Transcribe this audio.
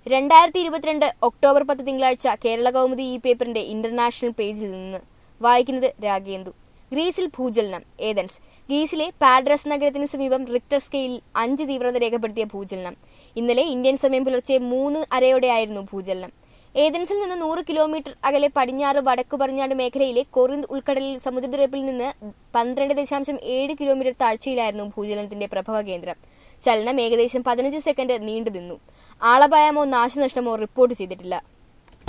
രണ്ടായിരത്തി ഇരുപത്തിരണ്ട് ഒക്ടോബർ പത്ത് തിങ്കളാഴ്ച കേരള കൗമുദി ഈ പേപ്പറിന്റെ ഇന്റർനാഷണൽ പേജിൽ നിന്ന് വായിക്കുന്നത് രാഗേന്ദു ഗ്രീസിൽ ഭൂചലനം ഏതൻസ് ഗ്രീസിലെ പാഡ്രസ് നഗരത്തിന് സമീപം റിക്ടർ സ്കെയിലിൽ അഞ്ച് തീവ്രത രേഖപ്പെടുത്തിയ ഭൂചലനം ഇന്നലെ ഇന്ത്യൻ സമയം പുലർച്ചെ മൂന്ന് അരയോടെയായിരുന്നു ഭൂചലനം ഏതൻസിൽ നിന്ന് നൂറ് കിലോമീറ്റർ അകലെ പടിഞ്ഞാറ് വടക്കു പടിഞ്ഞാറ് മേഖലയിലെ കൊറിന്ത് ഉൾക്കടലിൽ സമുദ്രനിരപ്പിൽ നിന്ന് പന്ത്രണ്ട് ദശാംശം ഏഴ് കിലോമീറ്റർ താഴ്ചയിലായിരുന്നു ഭൂചലനത്തിന്റെ പ്രഭവ കേന്ദ്രം ചലനം ഏകദേശം പതിനഞ്ച് സെക്കൻഡ് നീണ്ടുനിന്നു ആളപായമോ നാശനഷ്ടമോ റിപ്പോർട്ട് ചെയ്തിട്ടില്ല